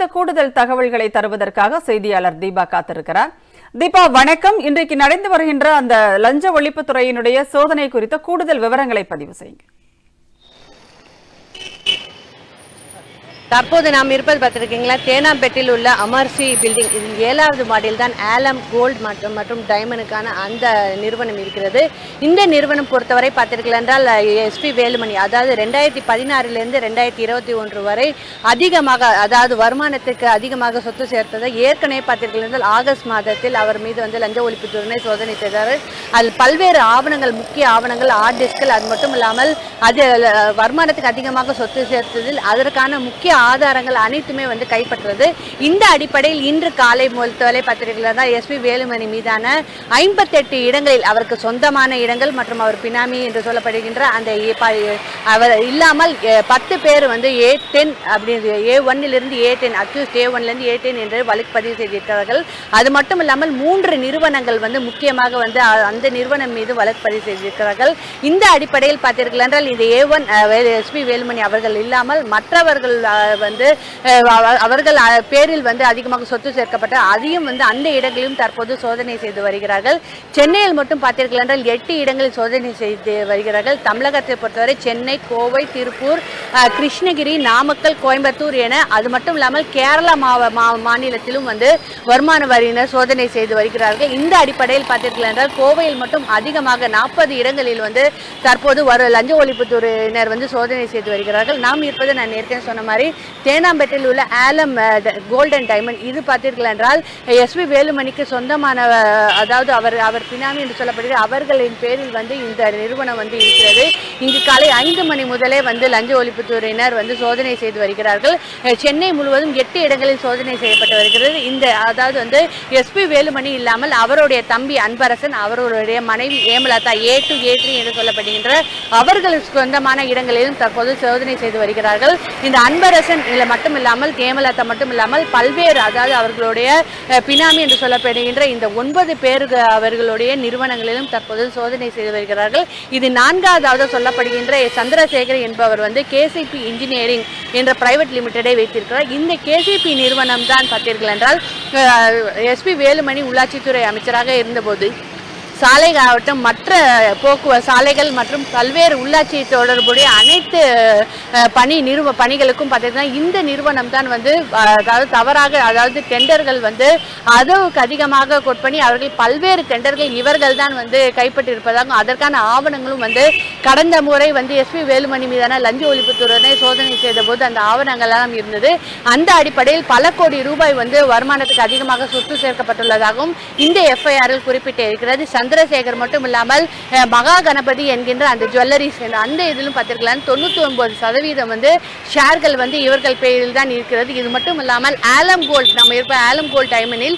குறித்த கூடுதல் தகவல்களை தருவதற்காக செய்தியாளர் தீபா காத்திருக்கிறார் தீபா வணக்கம் இன்றைக்கு நடந்து வருகின்ற அந்த லஞ்ச ஒழிப்புத்துறையினுடைய சோதனை குறித்த கூடுதல் விவரங்களை பதிவு செய்யுங்க தற்போது நாம் இருப்பது பார்த்திருக்கீங்களா தேனாம்பேட்டில் உள்ள அமர்சி பில்டிங் இது ஏழாவது மாடியில் தான் ஆலம் கோல்ட் மற்றும் மற்றும் டைமண்டுக்கான அந்த நிறுவனம் இருக்கிறது இந்த நிறுவனம் பொறுத்தவரை பார்த்தீர்கள் என்றால் எஸ்பி வேலுமணி அதாவது ரெண்டாயிரத்தி பதினாறிலிருந்து ரெண்டாயிரத்தி இருபத்தி ஒன்று வரை அதிகமாக அதாவது வருமானத்துக்கு அதிகமாக சொத்து சேர்த்ததை ஏற்கனவே பார்த்தீர்கள் என்றால் ஆகஸ்ட் மாதத்தில் அவர் மீது வந்து லஞ்ச ஒழிப்புத்துறையினை சோதனை செய்தார் அதில் பல்வேறு ஆவணங்கள் முக்கிய ஆவணங்கள் ஆர்ட் டிஸ்கள் அது மட்டும் இல்லாமல் அது அஹ், வருமானத்துக்கு அதிகமாக சொத்து சேர்த்ததில் அதற்கான முக்கிய ஆதாரங்கள் அனைத்துமே வந்து கைப்பற்றது இந்த அடிப்படையில் இன்று காலை பொறுத்தவரை பத்திரிகையில் தான் எஸ்பி வேலுமணி மீதான ஐம்பத்தெட்டு இடங்களில் அவருக்கு சொந்தமான இடங்கள் மற்றும் அவர் பினாமி என்று சொல்லப்படுகின்ற அந்த ஏ- ப- அவர் இல்லாமல் அஹ், பத்து பேர் வந்து ஏ டென் அப்படி ஏ ஒன்னிலிருந்து ஏ டென் அக்யூஸ்ட் ஏ ஒன்லேருந்து ஏ டென் என்று வழக்கு பதிவு செய்திருக்கிறார்கள் அது மட்டும் இல்லாமல் மூன்று நிறுவனங்கள் வந்து முக்கியமாக வந்து அ- அந்த நிறுவனம் மீது வழக்கு பதிவு செய்திருக்கிறார்கள் இந்த அடிப்படையில் பார்த்தீர்கள் என்றால் இந்த ஏ ஒன் எஸ்பி வேலுமணி அவர்கள் இல்லாமல் மற்றவர்கள் அஹ், வந்து அஹ், அவ- அவர்கள் அஹ், பேரில் வந்து அதிகமாக சொத்து சேர்க்கப்பட்ட அதையும் வந்து அந்த இடங்களிலும் தற்போது சோதனை செய்து வருகிறார்கள் சென்னையில் மட்டும் பார்த்தீர்கள் என்றால் எட்டு இடங்களில் சோதனை செய்து வருகிறார்கள் தமிழகத்தை பொறுத்தவரை சென்னை கோவை திருப்பூர் அஹ், கிருஷ்ணகிரி நாமக்கல் கோயம்புத்தூர் என அது மட்டும் இல்லாமல் கேரளா மாவ மா- மாநிலத்திலும் வந்து வருமான வரியினர் சோதனை செய்து வருகிறார்கள் இந்த அடிப்படையில் பார்த்தீர்கள் என்றால் கோவையில் மட்டும் அதிகமாக நாற்பது இடங்களில் வந்து தற்போது வர லஞ்ச ஒழிப்புத்துறையினர் வந்து சோதனை செய்து வருகிறார்கள் நாம் இருப்பது நான் ஏற்கனவே சொன்ன மாதிரி தேனாம்பேட்டையில் உள்ள ஆலம் கோல்டன் டைமண்ட் இது பார்த்தீர்கள் என்றால் எஸ்பி வேலுமணிக்கு சொந்தமான அஹ், அதாவது அவர் அவர் பினாமி என்று சொல்லப்படுகிற அவர்களின் பேரில் வந்து இந்த நிறுவனம் வந்து இருக்கிறது இங்கு காலை ஐந்து மணி முதலே வந்து லஞ்ச ஒழிப்புத்துறையினர் வந்து சோதனை செய்து வருகிறார்கள் அஹ், சென்னை முழுவதும் எட்டு இடங்களில் சோதனை செய்யப்பட்டு வருகிறது இந்த அதாவது வந்து எஸ்பி வேலுமணி இல்லாமல் அவருடைய தம்பி அன்பரசன் அவருடைய மனைவி Hemalatha A two A three என்று சொல்லப்படுகின்ற அவர்களுக்கு சொந்தமான இடங்களிலும் தற்போது சோதனை செய்து வருகிறார்கள் இந்த அன்பரசன் இதில் மட்டும் இல்லாமல் ஏமலதா மட்டும் இல்லாமல் பல்வேறு அதாவது அவர்களுடைய அஹ், பினாமி என்று சொல்லப்படுகின்ற இந்த ஒன்பது பேருக்கு அவர்களுடைய நிறுவனங்களிலும் தற்போது சோதனை செய்து வருகிறார்கள் இது நான்காவதாக சொல்லப்படுகின்ற சந்திரசேகர் என்பவர் வந்து கேசிபி இன்ஜினியரிங் என்ற பிரைவேட் லிமிடெடை வைத்திருக்கிறார் இந்த கேசிபி நிறுவனம் தான் பார்த்தீர்கள் என்றால் எஸ்பி வேலுமணி உள்ளாட்சித்துறை அமைச்சராக இருந்தபோது சாலை ஆகட்டும் மற்ற போக்குவ சாலைகள் மற்றும் பல்வேறு உள்ளாட்சி தொடர்புடைய அனைத்து அஹ், பணி நிறுவ பணிகளுக்கும் பார்த்தீங்கன்னா இந்த நிறுவனம் தான் வந்து அஹ், அதாவது தவறாக அதாவது டெண்டர்கள் வந்து அளவுக்கு அதிகமாக கொட்பணி அவர்கள் பல்வேறு டெண்டர்கள் இவர்கள் தான் வந்து கைப்பற்றியிருப்பதாகவும் அதற்கான ஆவணங்களும் வந்து கடந்த முறை வந்து எஸ்பி வேலுமணி மீதான லஞ்ச ஒழிப்புத்துறையினை சோதனை செய்த போது அந்த ஆவணங்கள் எல்லாம் இருந்தது அந்த அடிப்படையில் பல கோடி ரூபாய் வந்து வருமானத்துக்கு அதிகமாக சொத்து சேர்க்கப்பட்டுள்ளதாகவும் இந்த எஃப்ஐஆரில் குறிப்பிட்டு இருக்கிறது சந்திரசேகர் மட்டும் இல்லாமல் அஹ், மகா கணபதி என்கின்ற அந்த ஜுவல்லரிஸ் அந்த இதிலும் பார்த்திருக்கலாம் தொண்ணூற்றி ஒன்பது சதவீதம் வந்து ஷேர்கள் வந்து இவர்கள் பெயரில் தான் இருக்கிறது இது மட்டும் இல்லாமல் ஆலம் கோல்ட் நம்ம இருப்ப ஆலம் கோல்ட் டைமனில்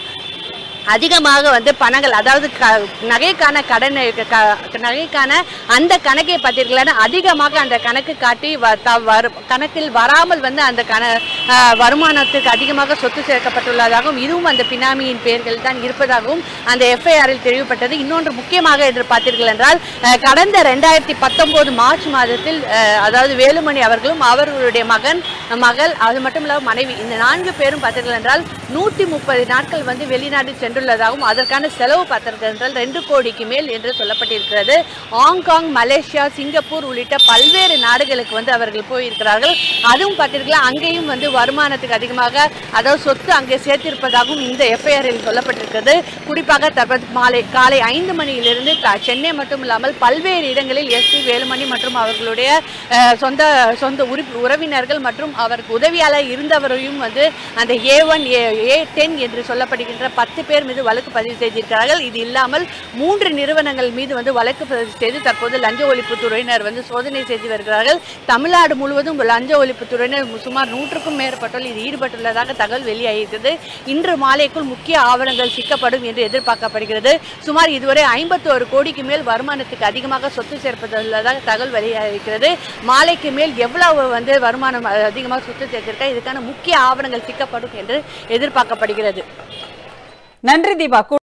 அதிகமாக வந்து பணங்கள் அதாவது க நகைக்கான கடன் க- நகைக்கான அந்த கணக்கை பார்த்தீர்களா அதிகமாக அந்த கணக்கு காட்டி வ- த- வரு- கணக்கில் வராமல் வந்து அந்த கண அஹ், வருமானத்துக்கு அதிகமாக சொத்து சேர்க்கப்பட்டுள்ளதாகவும் இதுவும் அந்த பினாமியின் பெயர்கள் தான் இருப்பதாகவும் அந்த எஃப்ஐஆரில் தெரிவிக்கப்பட்டது இன்னொன்று முக்கியமாக என்று பார்த்தீர்கள் என்றால் அஹ், கடந்த ரெண்டாயிரத்தி பத்தொன்பது மார்ச் மாதத்தில் அஹ், அதாவது வேலுமணி அவர்களும் அவர்களுடைய மகன் மகள் அது மட்டும் இல்லாமல் மனைவி இந்த நான்கு பேரும் பார்த்தீர்கள் என்றால் நூற்றி முப்பது நாட்கள் வந்து வெளிநாடு சென்றுள்ளதாகவும் அதற்கான செலவு பார்த்தீர்கள் என்றால் ரெண்டு கோடிக்கு மேல் என்று சொல்லப்பட்டிருக்கிறது ஹாங்காங் மலேசியா சிங்கப்பூர் உள்ளிட்ட பல்வேறு நாடுகளுக்கு வந்து அவர்கள் போயிருக்கிறார்கள் அதுவும் பார்த்தீர்களா அங்கேயும் வந்து வருமானத்துக்கு அதிகமாக அதாவது சொத்து அங்கே சேர்த்திருப்பதாகவும் இந்த எஃப்ஐஆரில் சொல்லப்பட்டிருக்கிறது குறிப்பாக தற்போது மாலை காலை ஐந்து மணியிலிருந்து த- சென்னை மட்டும் இல்லாமல் பல்வேறு இடங்களில் எஸ்பி வேலுமணி மற்றும் அவர்களுடைய அஹ், சொந்த சொந்த உறுப்பு உறவினர்கள் மற்றும் அவருக்கு உதவியாளர் இருந்தவரையும் வந்து அந்த ஏ ஒன் ஏ ஏ டென் என்று சொல்லப்படுகின்ற பத்து பேர் மீது வழக்கு பதிவு செய்திருக்கிறார்கள் இது இல்லாமல் மூன்று நிறுவனங்கள் மீது வந்து வழக்கு பதிவு செய்து தற்போது லஞ்ச ஒழிப்புத்துறையினர் வந்து சோதனை செய்து வருகிறார்கள் தமிழ்நாடு முழுவதும் லஞ்ச ஒழிப்புத்துறையினர் சுமார் நூற்றுக்கும் மேற்பட்டோர் இது ஈடுபட்டுள்ளதாக தகவல் வெளியாகியிருக்கிறது இன்று மாலைக்குள் முக்கிய ஆவணங்கள் சிக்கப்படும் என்று எதிர்பார்க்கப்படுகிறது சுமார் இதுவரை ஐம்பத்தோரு கோடிக்கு மேல் வருமானத்துக்கு அதிகமாக சொத்து சேர்ப்பதுள்ளதாக தகவல் வெளியாகியிருக்கிறது மாலைக்கு மேல் எவ்வளவு வந்து வருமானம் அதிகமாக சொத்து சேர்த்திருக்கா இதுக்கான முக்கிய ஆவணங்கள் சிக்கப்படும் என்று எதிர்பார்க்கப்படுகிறது நன்றி தீபா